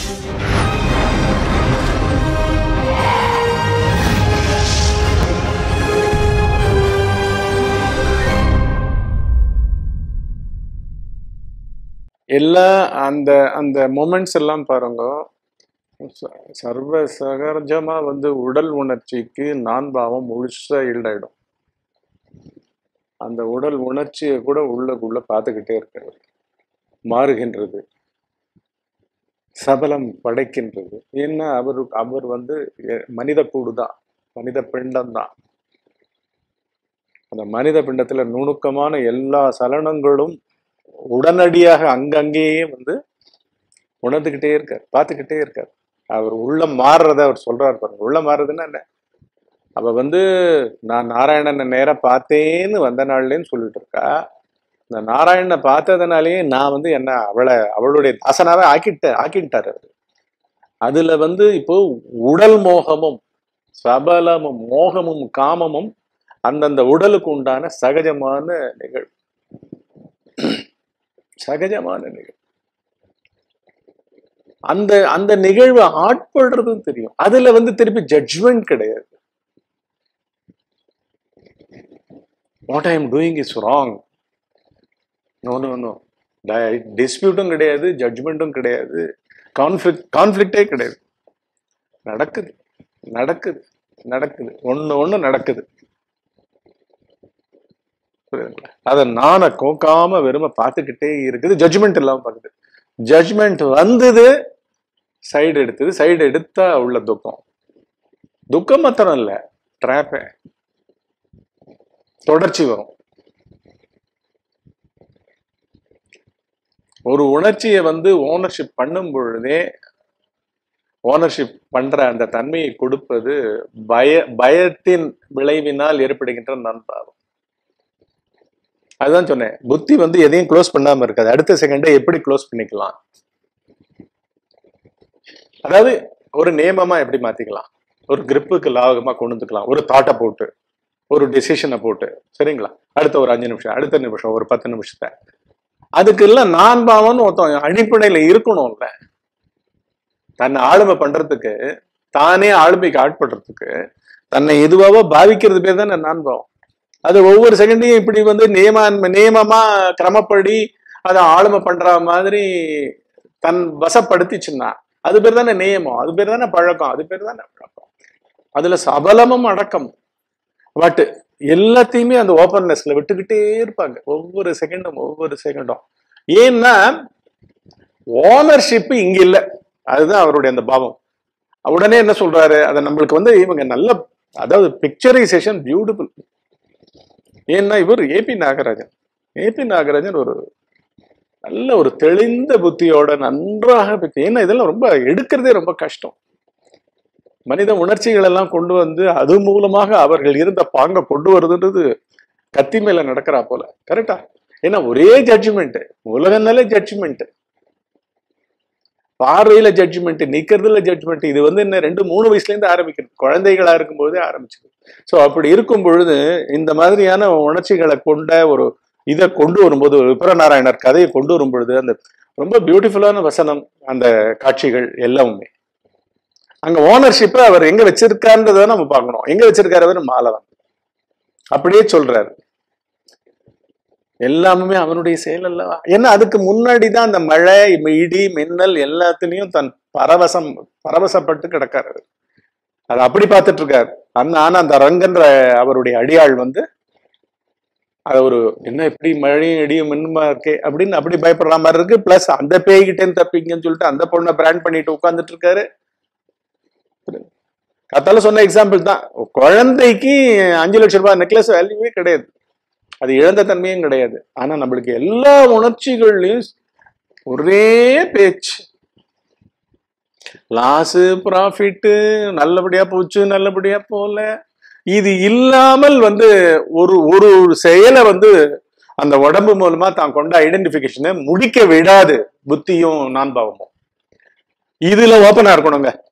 எல்லா அந்த அந்த மொமெண்ட்ஸ் எல்லாம் பாருங்க ச- சர்வ சகஜமா வந்து உடல் உணர்ச்சிக்கு நான் பாவம் முழுசா ஈடாயிடும் அந்த உடல் உணர்ச்சியை கூட உள்ளுக்குள்ள பார்த்துக்கிட்டே இருக்காரு மாறுகின்றது சபலம் படைக்கின்றது ஏன்னா அவர் அவர் வந்து எ- மனித கூடு தான் மனித பிண்டம் தான் அந்த மனித பிண்டத்துல நுணுக்கமான எல்லா சலனங்களும் உடனடியாக அங்கங்கேயே வந்து உணர்ந்துகிட்டே இருக்கார் பார்த்துக்கிட்டே இருக்கார் அவர் உள்ள மாறுறத அவர் சொல்றாரு பாருங்க உள்ள மாறுறதுன்னா என்ன அவ வந்து நான் நாராயணனை நேரா பார்த்தேன்னு வந்த நாள்லேன்னு சொல்லிட்டு இருக்கா இந்த நாராயணனை பார்த்ததுனாலேயே நான் வந்து என்ன அவளை அவளுடைய தாசனாவே ஆக்கிட்ட ஆக்கிட்டாரு அவரு அதுல வந்து இப்போ உடல் மோகமும் சபலமும் மோகமும் காமமும் அந்தந்த உடலுக்கு உண்டான சகஜமான நிகழ்வு சகஜமான நிகழ்வு அந்த அந்த நிகழ்வு ஆட்படுறதும் தெரியும் அதுல வந்து திருப்பி ஜட்ஜ்மெண்ட் கிடையாது what I am doing is wrong no no no டிஸ்பியூட்டும் கிடையாது ஜட்ஜ்மெண்ட்டும் கிடையாது கான்ஃபிளிக் கான்ஃபிளிக்டே கிடையாது நடக்குது நடக்குது நடக்குது ஒண்ணு ஒண்ணு நடக்குது புரியுதுங்களா அதை நானை கோக்காம வெறும பார்த்துக்கிட்டே இருக்குது ஜட்ஜ்மெண்ட் இல்லாம பார்க்குது ஜட்ஜ்மெண்ட் வந்தது சைடு எடுத்தது சைடு எடுத்தா உள்ள துக்கம் துக்கம் மாத்திரம் இல்ல ட்ராப்பே தொடர்ச்சி வரும் ஒரு உணர்ச்சியை வந்து ஓனர்ஷிப் பண்ணும் பொழுதே ஓனர்ஷிப் பண்ற அந்த தன்மையை கொடுப்பது பய பயத்தின் விளைவினால் ஏற்படுகின்ற நண்பாகும் அதுதான் சொன்னேன் புத்தி வந்து எதையும் க்ளோஸ் பண்ணாம இருக்காது அடுத்த செகண்டை எப்படி க்ளோஸ் பண்ணிக்கலாம் அதாவது ஒரு நியமமா எப்படி மாத்திக்கலாம் ஒரு கிரிப்புக்கு லாபகமா கொண்டு வந்துக்கலாம் ஒரு தாட்டை போட்டு ஒரு டெசிஷனை போட்டு சரிங்களா அடுத்த ஒரு அஞ்சு நிமிஷம் அடுத்த நிமிஷம் ஒரு பத்து நிமிஷத்தை அதுக்கு எல்லாம் நான் பாவம்னு ஒருத்தன் அடிப்படையில இருக்கணும்ல தன்னை ஆளுமை பண்றதுக்கு தானே ஆளுமைக்கு ஆட்படுறதுக்கு தன்னை எதுவாவோ பாவிக்கிறது பேர் தானே நான் பாவம் அது ஒவ்வொரு செகண்டையும் இப்படி வந்து நியம நியமமா கிரமப்படி அதை ஆளுமை பண்ற மாதிரி தன் வசப்படுத்திச்சுன்னா அது பேர் தானே நியமம் அது பேர் தானே பழக்கம் அது பேர் தானே பழக்கம் அதுல சபலமும் அடக்கம் பட் எல்லாத்தையுமே அந்த ஓப்பன்னஸ்ல விட்டுக்கிட்டே இருப்பாங்க ஒவ்வொரு செகண்டும் ஒவ்வொரு செகண்டும் ஏன்னா ஓனர்ஷிப் இங்க இல்ல அதுதான் அவருடைய அந்த பாவம் உடனே என்ன சொல்றாரு அதை நம்மளுக்கு வந்து இவங்க நல்ல அதாவது பிக்சரைசேஷன் பியூட்டிஃபுல் ஏன்னா இவர் ஏபி நாகராஜன் ஏபி நாகராஜன் ஒரு நல்ல ஒரு தெளிந்த புத்தியோட நன்றாக பிக்- ஏன்னா இதெல்லாம் ரொம்ப எடுக்கிறதே ரொம்ப கஷ்டம் மனித உணர்ச்சிகள் எல்லாம் கொண்டு வந்து அது மூலமாக அவர்கள் இருந்த பாங்க கொண்டு வருதுன்றது கத்தி மேல நடக்கிறா போல கரெக்டா ஏன்னா ஒரே ஜட்ஜ்மெண்ட் உலகனாலே ஜட்ஜ்மெண்ட் பார்வையில ஜட்ஜ்மெண்ட் நிக்கிறதுல ஜட்ஜ்மெண்ட் இது வந்து என்ன ரெண்டு மூணு வயசுல இருந்து ஆரம்பிக்கிறது குழந்தைகளா இருக்கும்போதே ஆரம்பிச்சது சோ அப்படி இருக்கும் பொழுது இந்த மாதிரியான உணர்ச்சிகளை கொண்ட ஒரு இதை கொண்டு வரும்போது ஒரு விபரநாராயணர் கதையை கொண்டு வரும் பொழுது அந்த ரொம்ப பியூட்டிஃபுல்லான வசனம் அந்த காட்சிகள் எல்லாமே அங்க ஓனர்ஷிப்பை அவர் எங்க வச்சிருக்காருன்றதை நம்ம பார்க்கணும் எங்க வச்சிருக்காரு அவர் மாலவன் அப்படியே சொல்றாரு எல்லாமே அவனுடைய செயல் அல்லவா ஏன்னா அதுக்கு முன்னாடி தான் அந்த மழை இடி மின்னல் எல்லாத்துலயும் தன் பரவசம் பரவசப்பட்டு கிடக்காரு அவர். அது அப்படி பார்த்துட்டு இருக்காரு அந்த ஆனா அந்த ரங்கன்ற அவருடைய அடியாள் வந்து அது ஒரு என்ன இப்படி மழையும் இடியும் மின்னுமா இருக்கே அப்படின்னு அப்படி பயப்படுற மாதிரி இருக்கு பிளஸ் அந்த பேய்கிட்டேன்னு தப்பிங்கன்னு சொல்லிட்டு அந்த பொண்ணை பிராண்ட் பண்ணிட்டு உட்கார்ந்துட்டு இருக்காரு கத்தால சொன்ன எக்ஸாம்பிள் தான் குழந்தைக்கு அஞ்சு லட்சம் ரூபாய் நெக்லஸ் வேல்யூவே கிடையாது அது இழந்த தன்மையும் கிடையாது ஆனா நம்மளுக்கு எல்லா உணர்ச்சிகள்லயும் ஒரே பேச்சு லாஸு ப்ராஃபிட்டு நல்லபடியா போச்சு நல்லபடியா போல இது இல்லாமல் வந்து ஒரு ஒரு செயலை வந்து அந்த உடம்பு மூலமா தான் கொண்ட ஐடென்டிபிகேஷனை முடிக்க விடாது புத்தியும் நான் பாவமும் இதுல ஓப்பனா இருக்கணுங்க